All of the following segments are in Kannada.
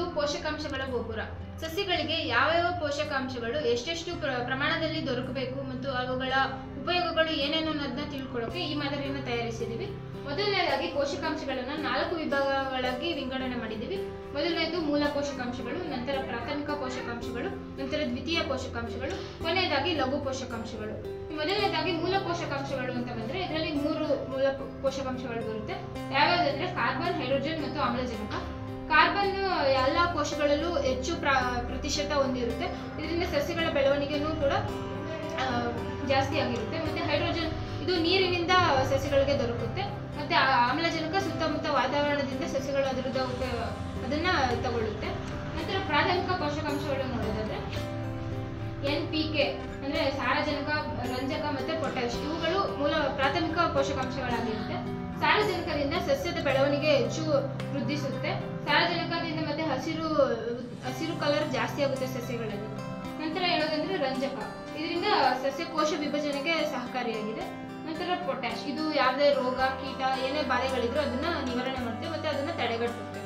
ಪೋಷಕಾಂಶಗಳ ಗೋಪುರ ಸಸ್ಯಗಳಿಗೆ ಯಾವ್ಯಾವ ಪೋಷಕಾಂಶಗಳು ಎಷ್ಟೆಷ್ಟು ಪ್ರ- ಪ್ರಮಾಣದಲ್ಲಿ ದೊರಕಬೇಕು ಮತ್ತು ಅವುಗಳ ಉಪಯೋಗಗಳು ಏನೇನು ಅನ್ನೋದನ್ನ ತಿಳ್ಕೊಳ್ಳೋಕೆ ಈ ಮಾದರಿಯನ್ನು ತಯಾರಿಸಿದ್ದೀವಿ ಮೊದಲನೇದಾಗಿ ಪೋಷಕಾಂಶಗಳನ್ನು ನಾಲ್ಕು ವಿಭಾಗಗಳಾಗಿ ವಿಂಗಡಣೆ ಮಾಡಿದ್ದೀವಿ ಮೊದಲನೇದು ಮೂಲ ಪೋಷಕಾಂಶಗಳು ನಂತರ ಪ್ರಾಥಮಿಕ ಪೋಷಕಾಂಶಗಳು ನಂತರ ದ್ವಿತೀಯ ಪೋಷಕಾಂಶಗಳು ಕೊನೆಯದಾಗಿ ಲಘು ಪೋಷಕಾಂಶಗಳು ಮೊದಲನೇದಾಗಿ ಮೂಲ ಪೋಷಕಾಂಶಗಳು ಅಂತ ಬಂದ್ರೆ ಇದರಲ್ಲಿ ಮೂರು ಮೂಲ ಪೋ- ಪೋಷಕಾಂಶಗಳು ಬರುತ್ತೆ ಯಾವ್ಯಾವುದಂದ್ರೆ ಕಾರ್ಬನ್ ಹೈಡ್ರೋಜನ್ ಮತ್ತು ಆಮ್ಲಜನಕ ಕಾರ್ಬನ್ ಎಲ್ಲ ಕೋಶಗಳಲ್ಲೂ ಹೆಚ್ಚು ಪ್ರ- ಪ್ರತಿಶತ ಹೊಂದಿರುತ್ತೆ ಇದರಿಂದ ಸಸ್ಯಗಳ ಬೆಳವಣಿಗೆನೂ ಕೂಡ ಆ, ಜಾಸ್ತಿ ಆಗಿರುತ್ತೆ ಮತ್ತೆ ಹೈಡ್ರೋಜನ್ ಇದು ನೀರಿನಿಂದ ಸಸ್ಯಗಳಿಗೆ ದೊರಕುತ್ತೆ ಮತ್ತೆ ಆ ಆಮ್ಲಜನಕ ಸುತ್ತಮುತ್ತ ವಾತಾವರಣದಿಂದ ಸಸ್ಯಗಳು ಅದರದ ಉಪ- ಅದನ್ನ ತಗೊಳ್ಳುತ್ತೆ ನಂತರ ಪ್ರಾಥಮಿಕ ಪೋಷಕಾಂಶಗಳು ನೋಡೋದಾದ್ರೆ ಎನ್ ಪಿ ಕೆ ಅಂದ್ರೆ ಸಾರಜನಕ ರಂಜಕ ಮತ್ತೆ ಪೊಟ್ಯಾಶ್ ಇವುಗಳು ಮೂಲ ಪ್ರಾಥಮಿಕ ಪೋಷಕಾಂಶಗಳಾಗಿರುತ್ತೆ ಸಾರಜನಕದಿಂದ ಸಸ್ಯದ ಬೆಳವಣಿಗೆ ಹೆಚ್ಚು ವೃದ್ಧಿಸುತ್ತೆ ಸಾರಜನಕದಿಂದ ಮತ್ತೆ ಹಸಿರು ಹಸಿರು ಕಲರ್ ಜಾಸ್ತಿ ಆಗುತ್ತೆ ಸಸ್ಯಗಳಲ್ಲಿ ನಂತರ ಹೇಳೋದಂದ್ರೆ ರಂಜಕ ಇದರಿಂದ ಸಸ್ಯ ಕೋಶ ವಿಭಜನೆಗೆ ಸಹಕಾರಿಯಾಗಿದೆ ನಂತರ ಪೊಟ್ಯಾಶ್ ಇದು ಯಾವುದೇ ರೋಗ ಕೀಟ ಏನೇ ಬಾಧೆಗಳಿದ್ರು ಅದನ್ನ ನಿವಾರಣೆ ಮಾಡುತ್ತೆ ಮತ್ತೆ ಅದನ್ನ ತಡೆಗಟ್ಟುತ್ತೆ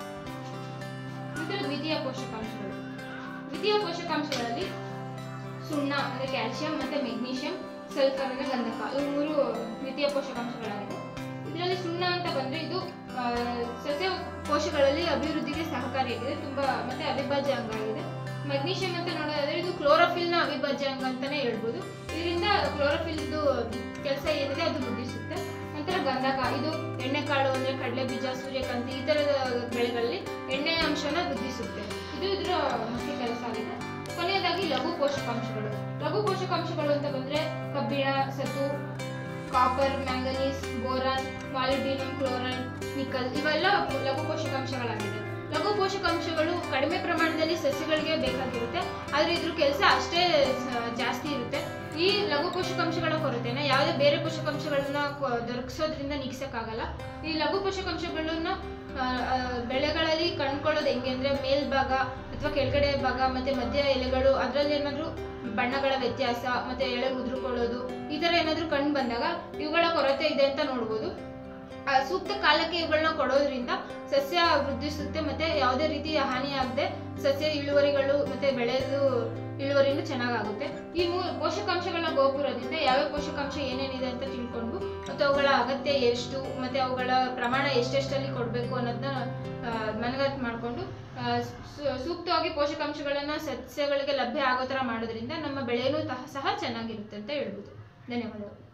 ನಂತರ ದ್ವಿತೀಯ ಪೋಷಕಾಂಶಗಳು ದ್ವಿತೀಯ ಪೋಷಕಾಂಶಗಳಲ್ಲಿ ಸುಣ್ಣ ಅಂದ್ರೆ ಕ್ಯಾಲ್ಸಿಯಂ ಮತ್ತೆ ಮೆಗ್ನೀಷಿಯಂ ಸಲ್ಫರ್ ಅಂದ್ರೆ ಗಂಧಕ ಇವು ಮೂರು ದ್ವಿತೀಯ ಪೋಷಕಾಂಶಗಳಾಗಿದೆ ಇದರಲ್ಲಿ ಸುಣ್ಣ ಅಂತ ಬಂದ್ರೆ ಇದು ಆ, ಸಸ್ಯ ಕೋಶಗಳಲ್ಲಿ ಅಭಿವೃದ್ಧಿಗೆ ಸಹಕಾರಿಯಾಗಿದೆ ತುಂಬಾ ಮತ್ತೆ ಅವಿಭಾಜ್ಯ ಅಂಗ ಆಗಿದೆ ಮೆಗ್ನೀಷಿಯಂ ಅಂತ ನೋಡೋದಾದ್ರೆ ಇದು ಕ್ಲೋರೋಫಿಲ್ ನ ಅವಿಭಾಜ್ಯ ಅಂಗ ಅಂತಾನೆ ಹೇಳ್ಬೋದು ಇದರಿಂದ ಕ್ಲೋರೋಫಿಲ್ ಕೆಲಸ ಏನಿದೆ ಅದು ವೃದ್ಧಿಸುತ್ತೆ ನಂತರ ಗಂಧಕ ಇದು ಎಣ್ಣೆಕಾಳು ಅಂದ್ರೆ ಕಡಲೆ ಬೀಜ ಸೂರ್ಯಕಾಂತಿ ಈ ತರದ ಬೆಳೆಗಳಲ್ಲಿ ಎಣ್ಣೆ ಅಂಶನ ವೃದ್ಧಿಸುತ್ತೆ ಇದು ಇದರ ಮುಖ್ಯ ಕೆಲಸ ಆಗಿದೆ ಕೊನೆಯದಾಗಿ ಲಘು ಪೋಷಕಾಂಶಗಳು ಲಘು ಪೋಷಕಾಂಶಗಳು ಅಂತ ಬಂದ್ರೆ ಕಬ್ಬಿಣ ಸತು copper manganese boron molybdenum chloride nickel ಇವೆಲ್ಲ ಲಘು ಪೋಷಕಾಂಶಗಳಾಗಿದೆ ಲಘು ಪೋಷಕಾಂಶಗಳು ಕಡಿಮೆ ಪ್ರಮಾಣದಲ್ಲಿ ಸಸ್ಯಗಳಿಗೆ ಬೇಕಾಗಿರುತ್ತೆ ಆದ್ರೆ ಇದ್ರ ಕೆಲಸ ಅಷ್ಟೇ ಸ- ಜಾಸ್ತಿ ಇರುತ್ತೆ ಈ ಲಘು ಪೋಷಕಾಂಶಗಳ ಕೊರತೆನ ಯಾವುದೇ ಬೇರೆ ಪೋಷಕಾಂಶಗಳನ್ನ ಕೊ- ದೊರಕಿಸೋದ್ರಿಂದ ನೀಗ್ಸಕ್ಕಾಗಲ್ಲ ಈ ಲಘು ಪೋಷಕಾಂಶಗಳನ್ನ ಆ, ಆ, ಬೆಳೆಗಳಲ್ಲಿ ಕಂಡ್ಕೊಳ್ಳೋದು ಹೆಂಗೆ ಅಂದ್ರೆ ಮೇಲ್ಭಾಗ ಅಥವಾ ಕೆಳಗಡೆ ಭಾಗ ಮತ್ತೆ ಮಧ್ಯ ಎಲೆಗಳು ಅದರಲ್ಲಿ ಏನಾದ್ರು ಬಣ್ಣಗಳ ವ್ಯತ್ಯಾಸ ಮತ್ತೆ ಎಳೆ ಉದುರುಕೊಳ್ಳೋದು ಈ ತರ ಏನಾದ್ರು ಕಂಡು ಬಂದಾಗ ಇವುಗಳ ಕೊರತೆ ಇದೆ ಅಂತ ನೋಡ್ಬೋದು ಆ, ಸೂಕ್ತ ಕಾಲಕ್ಕೆ ಇವುಗಳನ್ನ ಕೊಡೋದ್ರಿಂದ ಸಸ್ಯ ವೃದ್ಧಿಸುತ್ತೆ ಮತ್ತೆ ಯಾವುದೇ ರೀತಿಯ ಹಾನಿ ಆಗದೆ ಸಸ್ಯ ಇಳುವರಿಗಳು ಮತ್ತೆ ಬೆಳೆದು ಇಳುವರಿನೂ ಚೆನ್ನಾಗಾಗುತ್ತೆ ಈ ಮೂ ಪೋಷಕಾಂಶಗಳ ಗೋಪುರದಿಂದ ಯಾವ್ಯಾವ ಪೋಷಕಾಂಶ ಏನೇನಿದೆ ಅಂತ ತಿಳ್ಕೊಂಡು ಮತ್ತು ಅವುಗಳ ಅಗತ್ಯ ಎಷ್ಟು ಮತ್ತೆ ಅವುಗಳ ಪ್ರಮಾಣ ಎಷ್ಟೆಷ್ಟಲ್ಲಿ ಕೊಡಬೇಕು ಅನ್ನೋದನ್ನ ಮನಗಟ್ಟು ಮಾಡಿಕೊಂಡು ಸೂಕ್ತವಾಗಿ ಪೋಷಕಾಂಶಗಳನ್ನ ಸಸ್ಯಗಳಿಗೆ ಲಭ್ಯ ಆಗೋ ಥರ ಮಾಡೋದ್ರಿಂದ ನಮ್ಮ ಬೆಳೆನೂ ತಹ- ಸಹ ಚೆನ್ನಾಗಿರುತ್ತೆ ಅಂತ ಹೇಳ್ಬೋದು ಧನ್ಯವಾದಗಳು